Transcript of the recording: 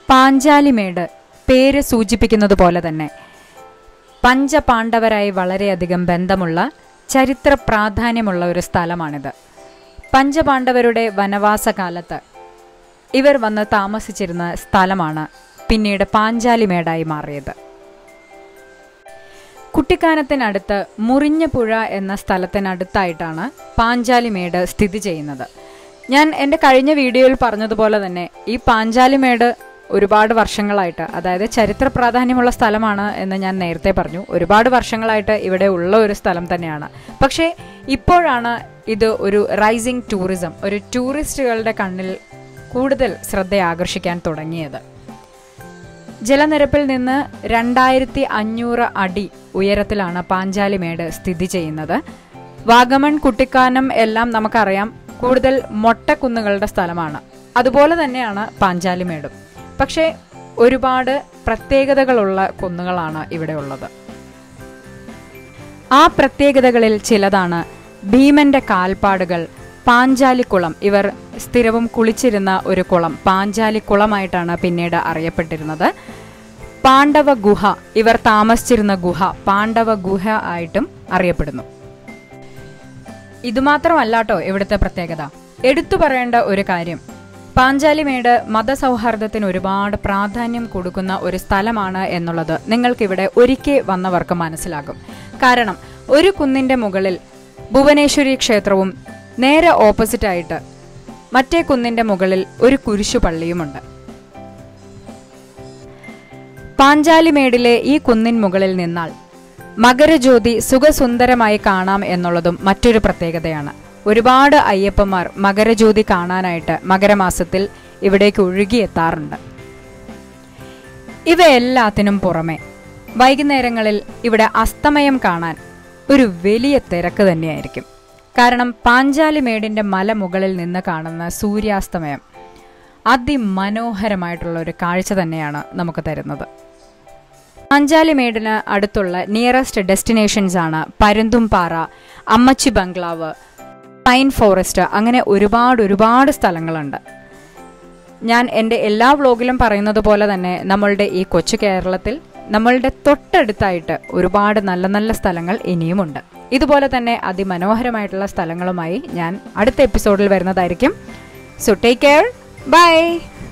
പാഞ്ചാലിമേട് പേര് സൂചിപ്പിക്കുന്നത് പോലെ തന്നെ പഞ്ചപാണ്ഡവരായി വളരെയധികം ബന്ധമുള്ള ചരിത്ര പ്രാധാന്യമുള്ള ഒരു സ്ഥലമാണിത് പഞ്ചപാണ്ഡവരുടെ വനവാസകാലത്ത് ഇവർ വന്ന് താമസിച്ചിരുന്ന സ്ഥലമാണ് പിന്നീട് പാഞ്ചാലിമേടായി മാറിയത് കുട്ടിക്കാനത്തിനടുത്ത് മുറിഞ്ഞപുഴ എന്ന സ്ഥലത്തിനടുത്തായിട്ടാണ് പാഞ്ചാലിമേട് സ്ഥിതി ചെയ്യുന്നത് ഞാൻ എൻ്റെ കഴിഞ്ഞ വീഡിയോയിൽ പറഞ്ഞതുപോലെ തന്നെ ഈ പാഞ്ചാലിമേട് ഒരുപാട് വർഷങ്ങളായിട്ട് അതായത് ചരിത്ര പ്രാധാന്യമുള്ള സ്ഥലമാണ് എന്ന് ഞാൻ നേരത്തെ പറഞ്ഞു ഒരുപാട് വർഷങ്ങളായിട്ട് ഇവിടെ ഉള്ള ഒരു സ്ഥലം തന്നെയാണ് പക്ഷേ ഇപ്പോഴാണ് ഇത് ഒരു റൈസിംഗ് ടൂറിസം ഒരു ടൂറിസ്റ്റുകളുടെ കണ്ണിൽ കൂടുതൽ ശ്രദ്ധ ആകർഷിക്കാൻ തുടങ്ങിയത് ജലനിരപ്പിൽ നിന്ന് രണ്ടായിരത്തി അഞ്ഞൂറ് അടി ഉയരത്തിലാണ് പാഞ്ചാലിമേട് സ്ഥിതി ചെയ്യുന്നത് വാഗമൺ കുട്ടിക്കാനം എല്ലാം നമുക്കറിയാം കൂടുതൽ മൊട്ടക്കുന്നുകളുടെ സ്ഥലമാണ് അതുപോലെ തന്നെയാണ് പാഞ്ചാലിമേടും പക്ഷേ ഒരുപാട് പ്രത്യേകതകളുള്ള കുന്നുകളാണ് ഇവിടെ ഉള്ളത് ആ പ്രത്യേകതകളിൽ ചിലതാണ് ഭീമന്റെ കാൽപ്പാടുകൾ പാഞ്ചാലിക്കുളം ഇവർ സ്ഥിരവും കുളിച്ചിരുന്ന ഒരു കുളം പാഞ്ചാലിക്കുളമായിട്ടാണ് പിന്നീട് അറിയപ്പെട്ടിരുന്നത് പാണ്ഡവ ഗുഹ ഇവർ താമസിച്ചിരുന്ന ഗുഹ പാണ്ഡവ ഗുഹ ആയിട്ടും അറിയപ്പെടുന്നു ഇതുമാത്രമല്ലാട്ടോ ഇവിടുത്തെ പ്രത്യേകത എടുത്തു പറയേണ്ട ഒരു കാര്യം പാഞ്ചാലിമേട് മതസൗഹാർദ്ദത്തിന് ഒരുപാട് പ്രാധാന്യം കൊടുക്കുന്ന ഒരു സ്ഥലമാണ് എന്നുള്ളത് നിങ്ങൾക്കിവിടെ ഒരിക്കൽ വന്നവർക്ക് മനസ്സിലാകും കാരണം ഒരു കുന്നിന്റെ മുകളിൽ ഭുവനേശ്വരി ക്ഷേത്രവും നേരെ ഓപ്പോസിറ്റായിട്ട് മറ്റേ കുന്നിന്റെ മുകളിൽ ഒരു കുരിശു പള്ളിയുമുണ്ട് പാഞ്ചാലിമേടിലെ ഈ കുന്നിൻ മുകളിൽ നിന്നാൽ മകരജ്യോതി സുഖസുന്ദരമായി കാണാം എന്നുള്ളതും മറ്റൊരു പ്രത്യേകതയാണ് ഒരുപാട് അയ്യപ്പന്മാർ മകരജ്യോതി കാണാനായിട്ട് മകരമാസത്തിൽ ഇവിടേക്ക് ഒഴുകിയെത്താറുണ്ട് ഇവയെല്ലാത്തിനും പുറമെ വൈകുന്നേരങ്ങളിൽ ഇവിടെ അസ്തമയം കാണാൻ ഒരു വലിയ തിരക്ക് തന്നെയായിരിക്കും കാരണം പാഞ്ചാലിമേടിന്റെ മലമുകളിൽ നിന്ന് കാണുന്ന സൂര്യാസ്തമയം അതിമനോഹരമായിട്ടുള്ള ഒരു കാഴ്ച തന്നെയാണ് നമുക്ക് തരുന്നത് പാഞ്ചാലിമേടിന് അടുത്തുള്ള നിയറസ്റ്റ് ഡെസ്റ്റിനേഷൻസ് ആണ് പരുന്തുംപാറ അമ്മച്ചി ബംഗ്ലാവ് പൈൻ ഫോറസ്റ്റ് അങ്ങനെ ഒരുപാട് ഒരുപാട് സ്ഥലങ്ങളുണ്ട് ഞാൻ എൻ്റെ എല്ലാ വ്ളോഗിലും പറയുന്നത് പോലെ തന്നെ നമ്മളുടെ ഈ കൊച്ചു കേരളത്തിൽ നമ്മളുടെ തൊട്ടടുത്തായിട്ട് ഒരുപാട് നല്ല നല്ല സ്ഥലങ്ങൾ ഇനിയുമുണ്ട് ഇതുപോലെ തന്നെ അതിമനോഹരമായിട്ടുള്ള സ്ഥലങ്ങളുമായി ഞാൻ അടുത്ത എപ്പിസോഡിൽ വരുന്നതായിരിക്കും സോ ടേക്ക് കെയർ ബൈ